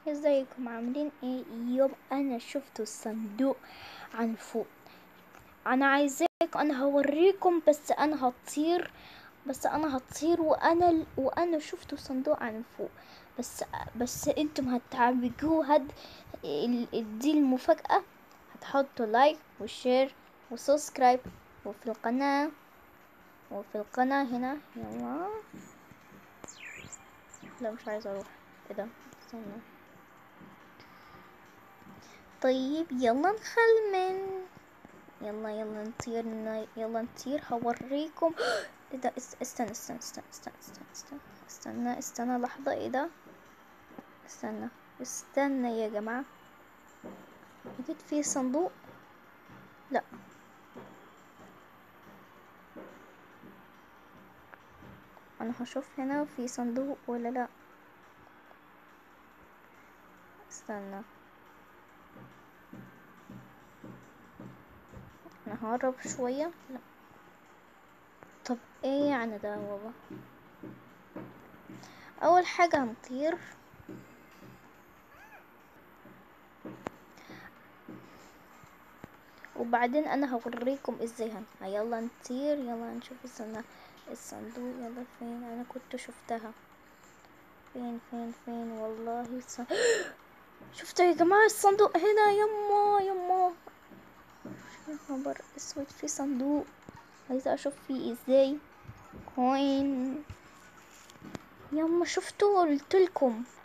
ازيكم عاملين ايه يوم انا شفت الصندوق عن فوق انا عايزاك انا هوريكم بس انا هطير بس انا هطير وانا وانا شفت الصندوق عن فوق بس بس انتم هتعبجوه هد ال- دي المفاجأة هتحطوا لايك وشير وسبسكرايب وفي القناة وفي القناة هنا يلا لا مش عايزة اروح ايه ده استنى طيب يلا نخمن يلا يلا نطير ن- يلا نطير هوريكم ايه ده است- استنى استنى استنى استنى استنى استنى استنى استنى لحظة ايه ده استنى استنى يا جماعة اكيد في صندوق لا انا هشوف هنا في صندوق ولا لا استنى انا هقرب شوية لا طب ايه يعني ده والله اول حاجة هنطير وبعدين انا هوريكم ازاي هن يلا نطير يلا نشوف الصندوق الصندوق يلا فين انا كنت شفتها فين فين فين والله الص... شفتوا يا جماعة الصندوق هنا يما يما يا خبر اسود في صندوق عايزة اشوف فيه ازاي كوين يما شفتوا قلتلكم